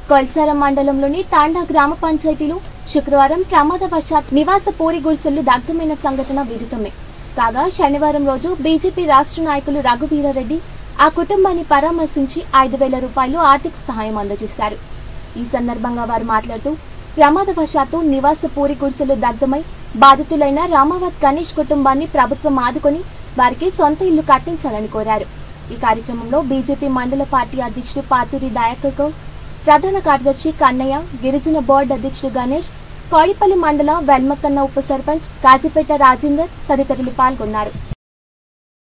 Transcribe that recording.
కొల్సారం మండలంలోని తాండా గ్రామ పంచాయతీలో శుక్రవారం ప్రమాదవశాత్ నివాస పూరి గుడిసెలు దగ్ధమైన సంఘటన విదితమే కాగా శనివారం రోజు బీజేపీ రాష్ట్ర నాయకులు రఘువీరారెడ్డి ఆ కుటుంబాన్ని పరామర్శించి ఐదు వేల రూపాయలు ఆర్థిక సహాయం అందజేశారు ఈ సందర్భంగా వారు మాట్లాడుతూ ప్రమాదవశాత్తు నివాస పూరి గుడిసెలు దగ్ధమై బాధితులైన రామావత్ గణేష్ కుటుంబాన్ని ప్రభుత్వం ఆదుకొని వారికి సొంత ఇల్లు కట్టించాలని కోరారు ఈ కార్యక్రమంలో బీజేపీ మండల పార్టీ అధ్యక్షుడు పాతూరి దయాకర్ గౌడ్ ప్రధాన కార్యదర్శి కన్నయ్య గిరిజన బోర్డు అధ్యక్షుడు గణేష్ కోడిపల్లి మండల వెల్మకన్న ఉప సర్పంచ్ కాజీపేట రాజేందర్ తదితరులు పాల్గొన్నారు